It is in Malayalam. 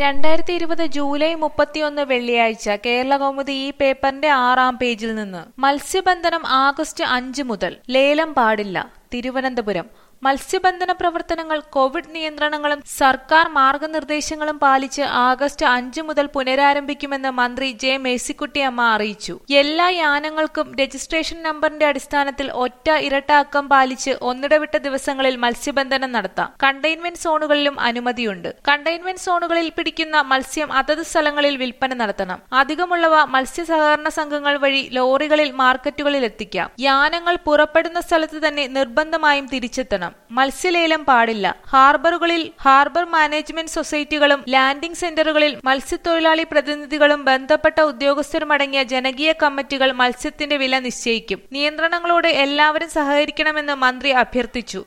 രണ്ടായിരത്തി ഇരുപത് ജൂലൈ മുപ്പത്തിയൊന്ന് വെള്ളിയാഴ്ച കേരള കൗമുദി ഈ പേപ്പറിന്റെ ആറാം പേജിൽ നിന്ന് മത്സ്യബന്ധനം ആഗസ്റ്റ് അഞ്ച് മുതൽ ലേലം പാടില്ല തിരുവനന്തപുരം മത്സ്യബന്ധന പ്രവർത്തനങ്ങൾ കോവിഡ് നിയന്ത്രണങ്ങളും സർക്കാർ മാർഗനിർദ്ദേശങ്ങളും പാലിച്ച് ആഗസ്റ്റ് അഞ്ച് മുതൽ പുനരാരംഭിക്കുമെന്ന് മന്ത്രി ജെ മേഴ്സിക്കുട്ടിയമ്മ അറിയിച്ചു എല്ലാ യാനങ്ങൾക്കും രജിസ്ട്രേഷൻ നമ്പറിന്റെ അടിസ്ഥാനത്തിൽ ഒറ്റ ഇരട്ട അക്കം പാലിച്ച് ഒന്നിടവിട്ട ദിവസങ്ങളിൽ മത്സ്യബന്ധനം നടത്താം കണ്ടെയ്ൻമെന്റ് സോണുകളിലും അനുമതിയുണ്ട് കണ്ടെയ്ൻമെന്റ് സോണുകളിൽ പിടിക്കുന്ന മത്സ്യം അതത് സ്ഥലങ്ങളിൽ വിൽപ്പന നടത്തണം അധികമുള്ളവ മത്സ്യ സഹകരണ സംഘങ്ങൾ വഴി ലോറികളിൽ മാർക്കറ്റുകളിൽ എത്തിക്കാം യാനങ്ങൾ പുറപ്പെടുന്ന സ്ഥലത്ത് തന്നെ നിർബന്ധമായും തിരിച്ചെത്തണം മത്സ്യലേലം പാടില്ല ഹാർബറുകളിൽ ഹാർബർ മാനേജ്മെന്റ് സൊസൈറ്റികളും ലാൻഡിംഗ് സെന്ററുകളിൽ മത്സ്യത്തൊഴിലാളി പ്രതിനിധികളും ബന്ധപ്പെട്ട ഉദ്യോഗസ്ഥരുമടങ്ങിയ ജനകീയ കമ്മിറ്റികൾ മത്സ്യത്തിന്റെ വില നിശ്ചയിക്കും നിയന്ത്രണങ്ങളോട് എല്ലാവരും സഹകരിക്കണമെന്ന് മന്ത്രി അഭ്യർത്ഥിച്ചു